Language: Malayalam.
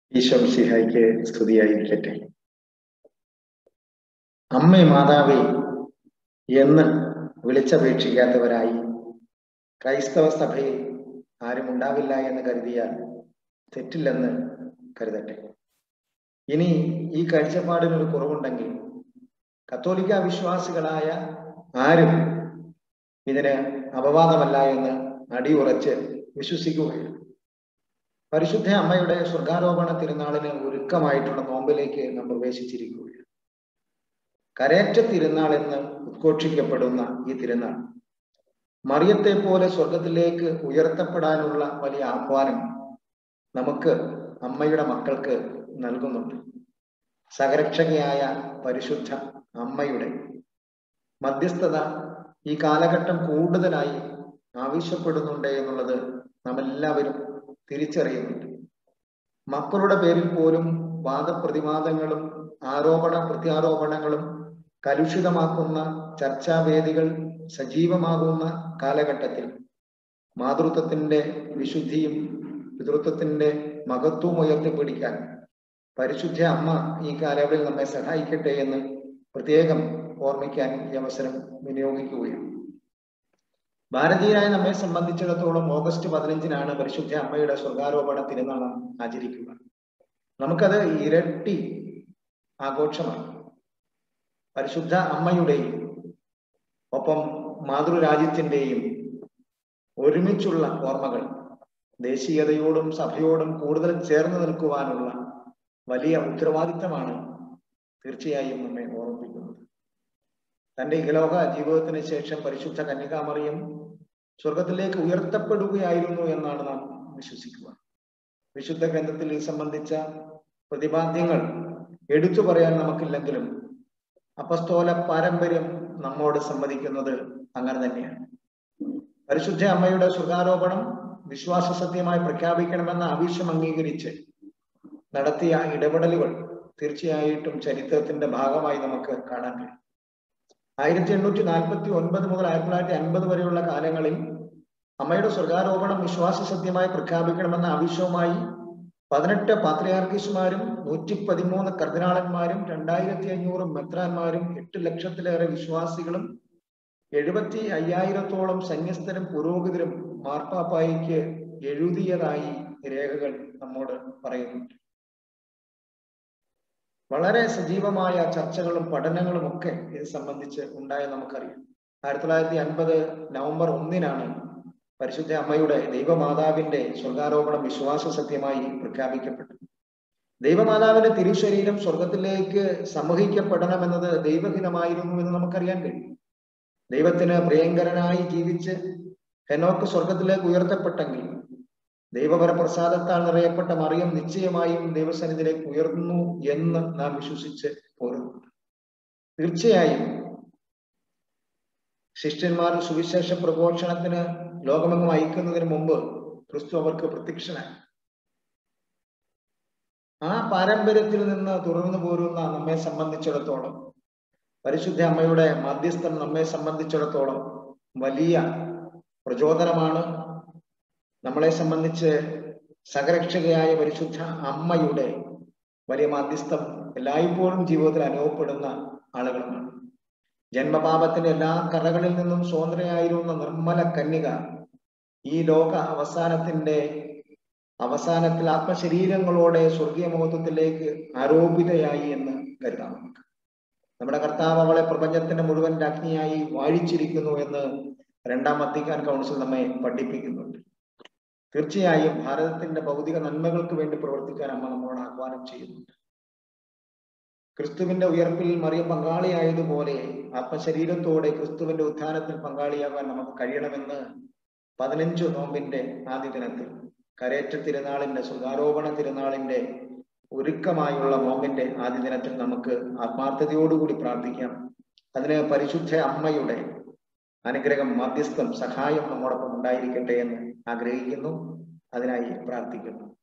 ഈശോ സിഹായിക്ക് സ്തുതിയായിരിക്കട്ടെ അമ്മേ മാതാവേ എന്ന് വിളിച്ചപേക്ഷിക്കാത്തവരായി ക്രൈസ്തവ സഭയിൽ ആരും ഉണ്ടാവില്ല എന്ന് കരുതിയാൽ തെറ്റില്ലെന്ന് കരുതട്ടെ ഇനി ഈ കാഴ്ചപ്പാടിനൊരു കുറവുണ്ടെങ്കിൽ കത്തോലിക്ക വിശ്വാസികളായ ആരും ഇതിന് അപവാദമല്ല എന്ന് അടിയുറച്ച് വിശ്വസിക്കുകയാണ് പരിശുദ്ധ അമ്മയുടെ സ്വർഗാരോപണ തിരുനാളിന് ഒരുക്കമായിട്ടുള്ള നോമ്പിലേക്ക് നാം പ്രവേശിച്ചിരിക്കുകയാണ് കരേറ്റ തിരുനാൾ എന്ന് ഉദ്ഘോഷിക്കപ്പെടുന്ന ഈ തിരുനാൾ മറിയത്തെ പോലെ സ്വർഗത്തിലേക്ക് ഉയർത്തപ്പെടാനുള്ള വലിയ ആഹ്വാനം നമുക്ക് അമ്മയുടെ മക്കൾക്ക് നൽകുന്നുണ്ട് സഹരക്ഷകയായ പരിശുദ്ധ അമ്മയുടെ മധ്യസ്ഥത ഈ കാലഘട്ടം കൂടുതലായി ആവശ്യപ്പെടുന്നുണ്ട് എന്നുള്ളത് നാം എല്ലാവരും തിരിച്ചറിയുന്നുണ്ട് മക്കളുടെ പേരിൽ പോലും വാദപ്രതിവാദങ്ങളും ആരോപണ പ്രത്യാരോപണങ്ങളും കലുഷിതമാക്കുന്ന ചർച്ചാവേദികൾ സജീവമാകുന്ന കാലഘട്ടത്തിൽ മാതൃത്വത്തിന്റെ വിശുദ്ധിയും പിതൃത്വത്തിന്റെ മഹത്വവും ഉയർത്തിപ്പിടിക്കാൻ പരിശുദ്ധ അമ്മ ഈ കാലയളവിൽ നമ്മെ സഹായിക്കട്ടെ എന്ന് പ്രത്യേകം ഓർമ്മിക്കാൻ ഈ അവസരം വിനിയോഗിക്കുകയാണ് ഭാരതീയരായ നമ്മെ സംബന്ധിച്ചിടത്തോളം ഓഗസ്റ്റ് പതിനഞ്ചിനാണ് പരിശുദ്ധ അമ്മയുടെ സ്വർഗാരോപണ തിരുനാൾ ആചരിക്കുക നമുക്കത് ഇരട്ടി ആഘോഷമാണ് പരിശുദ്ധ അമ്മയുടെയും ഒപ്പം മാതൃരാജ്യത്തിന്റെയും ഒരുമിച്ചുള്ള ഓർമ്മകൾ ദേശീയതയോടും സഭയോടും കൂടുതൽ ചേർന്ന് നിൽക്കുവാനുള്ള വലിയ ഉത്തരവാദിത്തമാണ് തീർച്ചയായും നമ്മെ ഓർമ്മിപ്പിക്കുന്നത് തന്റെ ഇഹലോക ജീവിതത്തിന് ശേഷം പരിശുദ്ധ കന്യകാമറിയം സ്വർഗത്തിലേക്ക് ഉയർത്തപ്പെടുകയായിരുന്നു എന്നാണ് നാം വിശ്വസിക്കുക വിശുദ്ധ ഗ്രന്ഥത്തിൽ ഈ സംബന്ധിച്ച പ്രതിപാദ്യങ്ങൾ എടുത്തു പറയാൻ നമുക്കില്ലെങ്കിലും അപസ്തോല പാരമ്പര്യം നമ്മോട് സമ്മതിക്കുന്നത് അങ്ങനെ തന്നെയാണ് പരിശുദ്ധ അമ്മയുടെ സ്വർഗാരോപണം വിശ്വാസ സത്യമായി പ്രഖ്യാപിക്കണമെന്ന ആവശ്യം അംഗീകരിച്ച് നടത്തിയ ഇടപെടലുകൾ തീർച്ചയായിട്ടും ചരിത്രത്തിന്റെ ഭാഗമായി നമുക്ക് കാണാൻ കഴിയും ആയിരത്തി എണ്ണൂറ്റി നാൽപ്പത്തി ഒൻപത് മുതൽ ആയിരത്തി തൊള്ളായിരത്തി അൻപത് വരെയുള്ള കാലങ്ങളിൽ അമ്മയുടെ സ്വർഗാരോപണം വിശ്വാസ സത്യമായി പ്രഖ്യാപിക്കണമെന്ന ആവശ്യവുമായി പതിനെട്ട് പാത്രിയാർക്കീസുമാരും നൂറ്റി പതിമൂന്ന് കർദിനാളന്മാരും രണ്ടായിരത്തി അഞ്ഞൂറ് മെത്രാന്മാരും എട്ട് ലക്ഷത്തിലേറെ വിശ്വാസികളും എഴുപത്തി അയ്യായിരത്തോളം സന്യസ്തരും പുരോഹിതരും മാർപ്പാപ്പായിക്ക് എഴുതിയതായി രേഖകൾ നമ്മോട് പറയുന്നുണ്ട് വളരെ സജീവമായ ചർച്ചകളും പഠനങ്ങളും ഒക്കെ ഇത് സംബന്ധിച്ച് ഉണ്ടായ നമുക്കറിയാം ആയിരത്തി തൊള്ളായിരത്തി അൻപത് നവംബർ ഒന്നിനാണ് പരിശുദ്ധ അമ്മയുടെ ദൈവമാതാവിന്റെ സ്വർഗാരോപണം വിശ്വാസ സത്യമായി പ്രഖ്യാപിക്കപ്പെട്ടു ദൈവമാതാവിന്റെ തിരുശരീരം സ്വർഗത്തിലേക്ക് സമൂഹിക്കപ്പെടണമെന്നത് ദൈവഹിതമായിരുന്നു എന്ന് നമുക്കറിയാൻ കഴിയും ദൈവത്തിന് പ്രിയങ്കരനായി ജീവിച്ച് ഹെനോക്ക് സ്വർഗത്തിലേക്ക് ഉയർത്തപ്പെട്ടെങ്കിൽ ദൈവപരപ്രസാദത്താൽ നിറയപ്പെട്ട മറിയം നിശ്ചയമായും ദൈവസന്നിധിയിലേക്ക് ഉയർന്നു എന്ന് നാം വിശ്വസിച്ച് പോരുന്നുണ്ട് തീർച്ചയായും ശിഷ്യന്മാർ സുവിശേഷ പ്രഘോഷണത്തിന് ലോകമെങ്ങും അയക്കുന്നതിന് മുമ്പ് ക്രിസ്തു അവർക്ക് പ്രത്യക്ഷനായി ആ പാരമ്പര്യത്തിൽ നിന്ന് തുടർന്നു പോരുന്ന നമ്മെ സംബന്ധിച്ചിടത്തോളം പരിശുദ്ധ അമ്മയുടെ മധ്യസ്ഥം നമ്മെ സംബന്ധിച്ചിടത്തോളം വലിയ പ്രചോദനമാണ് നമ്മളെ സംബന്ധിച്ച് സഹരക്ഷകയായ പരിശുദ്ധ അമ്മയുടെ വലിയ മധ്യസ്ഥം എല്ലായ്പ്പോഴും ജീവിതത്തിൽ അനുഭവപ്പെടുന്ന ആളുകളുമാണ് ജന്മപാപത്തിന്റെ എല്ലാ കറകളിൽ നിന്നും സ്വതന്ത്രയായിരുന്ന നിർമ്മല കന്യക ഈ ലോക അവസാനത്തിന്റെ അവസാനത്തിൽ ആത്മശരീരങ്ങളോടെ സ്വർഗീയ മഹത്വത്തിലേക്ക് ആരോപിതയായി എന്ന് കരുതാം നമുക്ക് നമ്മുടെ കർത്താവ് അവളെ പ്രപഞ്ചത്തിന്റെ മുഴുവൻ രാജ്ഞിയായി വാഴിച്ചിരിക്കുന്നു എന്ന് രണ്ടാം വത്തിക്കാൻ കൗൺസിൽ നമ്മെ പഠിപ്പിക്കുന്നുണ്ട് തീർച്ചയായും ഭാരതത്തിന്റെ ഭൗതിക നന്മകൾക്ക് വേണ്ടി പ്രവർത്തിക്കാൻ അമ്മ നമ്മളോട് ആഹ്വാനം ചെയ്യുന്നുണ്ട് ക്രിസ്തുവിന്റെ ഉയർപ്പിൽ മറിയ പങ്കാളിയായതുപോലെ ആത്മശരീരത്തോടെ ക്രിസ്തുവിന്റെ ഉത്ഥാനത്തിൽ പങ്കാളിയാകാൻ നമുക്ക് കഴിയണമെന്ന് പതിനഞ്ചു നോമ്പിന്റെ ആദ്യ ദിനത്തിൽ കരേറ്റ തിരുനാളിന്റെ സ്വർഗാരോപണ തിരുനാളിന്റെ ഒരുക്കമായുള്ള നോമ്പിന്റെ ആദ്യ ദിനത്തിൽ നമുക്ക് ആത്മാർത്ഥതയോടുകൂടി പ്രാർത്ഥിക്കാം അതിന് പരിശുദ്ധ അമ്മയുടെ അനുഗ്രഹം മധ്യസ്ഥം സഹായം നമ്മോടൊപ്പം ഉണ്ടായിരിക്കട്ടെ എന്ന് ആഗ്രഹിക്കുന്നു അതിനായി പ്രാർത്ഥിക്കുന്നു